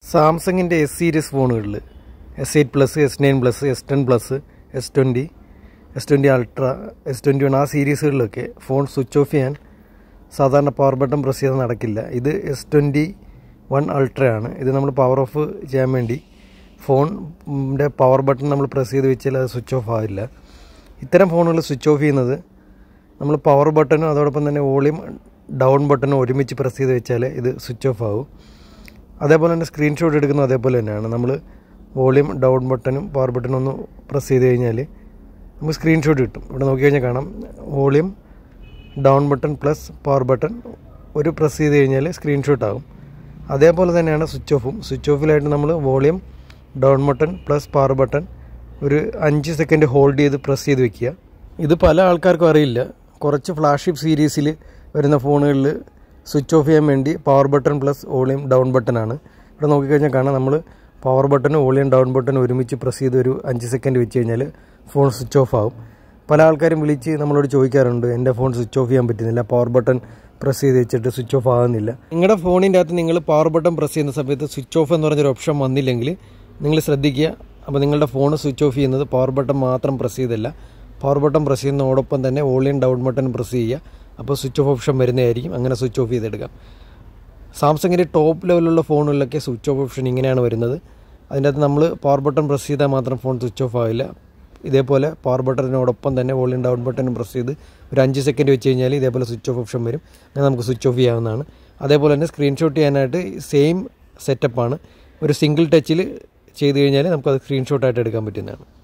സാംസങ്ങിൻ്റെ S series ഫോണുകളിൽ S eight plus S nine plus S ten plus S twenty S twenty ultra S twenty one ആ സീരീസുകളിലൊക്കെ phone switch off ചെയ്യാൻ സാധാരണ power button press ചെയ്താൽ നടക്കില്ല ഇത് എസ് ട്വൻറ്റി വൺ അൾട്രയാണ് ഇത് നമ്മൾ പവർ ഓഫ് ചെയ്യാൻ വേണ്ടി ഫോണിൻ്റെ പവർ ബട്ടൺ നമ്മൾ പ്രസ് ചെയ്ത് വെച്ചാൽ അത് സ്വിച്ച് ഓഫ് ആവില്ല ഇത്തരം ഫോണുകൾ സ്വിച്ച് ഓഫ് ചെയ്യുന്നത് നമ്മൾ പവർ ബട്ടണും അതോടൊപ്പം തന്നെ വോളിയം ഡൗൺ ബട്ടണും ഒരുമിച്ച് പ്രസ് ചെയ്ത് വെച്ചാൽ ഇത് സ്വിച്ച് ഓഫ് ആവും അതേപോലെ തന്നെ സ്ക്രീൻഷോട്ട് എടുക്കുന്നത് അതേപോലെ തന്നെയാണ് നമ്മൾ വോളിയം ഡൗൺ ബട്ടണും പവർ ബട്ടണും ഒന്ന് പ്രസ് ചെയ്ത് കഴിഞ്ഞാൽ നമുക്ക് സ്ക്രീൻഷോട്ട് കിട്ടും ഇവിടെ നോക്കി കഴിഞ്ഞാൽ കാണാം volume down button plus power button ഒരു പ്രസ് ചെയ്ത് കഴിഞ്ഞാൽ സ്ക്രീൻഷോട്ട് ആകും അതേപോലെ തന്നെയാണ് സ്വിച്ച് ഓഫും സ്വിച്ച് ഓഫിലായിട്ട് നമ്മൾ volume down button plus power button ഒരു അഞ്ച് സെക്കൻഡ് ഹോൾഡ് ചെയ്ത് പ്രസ് ചെയ്ത് വെക്കുക ഇത് പല ആൾക്കാർക്കും അറിയില്ല കുറച്ച് ഫ്ലാഷിപ്പ് സീരീസിൽ വരുന്ന ഫോണുകളിൽ സ്വിച്ച് ഓഫ് ചെയ്യാൻ വേണ്ടി power button plus volume down ബട്ടണാണ് ഇവിടെ നോക്കിക്കഴിഞ്ഞാൽ കാണാം നമ്മൾ പവർ ബട്ടണും വോളിയം ഡൗൺ ബട്ടണും ഒരുമിച്ച് പ്രസ് ചെയ്ത് ഒരു അഞ്ച് സെക്കൻഡ് വെച്ച് കഴിഞ്ഞാൽ ഫോൺ സ്വിച്ച് ഓഫ് ആവും പല ആൾക്കാരും വിളിച്ച് നമ്മളോട് ചോദിക്കാറുണ്ട് എൻ്റെ ഫോൺ സ്വിച്ച് ഓഫ് ചെയ്യാൻ പറ്റുന്നില്ല പവർ ബട്ടൺ പ്രസ് ചെയ്ത് വെച്ചിട്ട് സ്വിച്ച് ഓഫ് ആകുന്നില്ല നിങ്ങളുടെ ഫോണിൻ്റെ അകത്ത് നിങ്ങൾ പവർ ബട്ടൺ പ്രസ് ചെയ്യുന്ന സമയത്ത് സ്വിച്ച് ഓഫ് എന്ന് പറഞ്ഞൊരു ഓപ്ഷൻ വന്നില്ലെങ്കിൽ നിങ്ങൾ ശ്രദ്ധിക്കുക അപ്പോൾ നിങ്ങളുടെ ഫോൺ സ്വിച്ച് ഓഫ് ചെയ്യുന്നത് പവർ ബട്ടൺ മാത്രം പ്രസ് ചെയ്തല്ല പവർ ബട്ടൺ പ്രസ് ചെയ്യുന്നതോടൊപ്പം തന്നെ വോളിയം ഡൗൺ ബട്ടൺ പ്രസ് ചെയ്യുക അപ്പോൾ സ്വിച്ച് ഓഫ് ഓപ്ഷൻ വരുന്നതായിരിക്കും അങ്ങനെ സ്വിച്ച് ഓഫ് ചെയ്തെടുക്കാം സാംസങ്ങിൻ്റെ ടോപ്പ് ലെവലുള്ള ഫോണുകളിലൊക്കെ സ്വിച്ച് ഓഫ് ഓപ്ഷൻ ഇങ്ങനെയാണ് വരുന്നത് അതിൻ്റെ അകത്ത് നമ്മൾ പവർ ബട്ടൺ പ്രസ് ചെയ്താൽ മാത്രം ഫോൺ സ്വിച്ച് ഓഫ് ആവില്ല ഇതേപോലെ പവർ ബട്ടണിനോടൊപ്പം തന്നെ വോളിയം ഡൗൺ ബട്ടണും പ്രസ് ചെയ്ത് ഒരു അഞ്ച് സെക്കൻഡ് വെച്ച് കഴിഞ്ഞാൽ ഇതേപോലെ സ്വിച്ച് ഓഫ് ഓപ്ഷൻ വരും അങ്ങനെ നമുക്ക് സ്വിച്ച് ഓഫ് ചെയ്യാവുന്നതാണ് അതേപോലെ തന്നെ സ്ക്രീൻഷോട്ട് ചെയ്യാനായിട്ട് സെയിം സെറ്റപ്പാണ് ഒരു സിംഗിൾ ടച്ചിൽ ചെയ്ത് കഴിഞ്ഞാൽ നമുക്കത് സ്ക്രീൻഷോട്ടായിട്ട് എടുക്കാൻ പറ്റുന്നതാണ്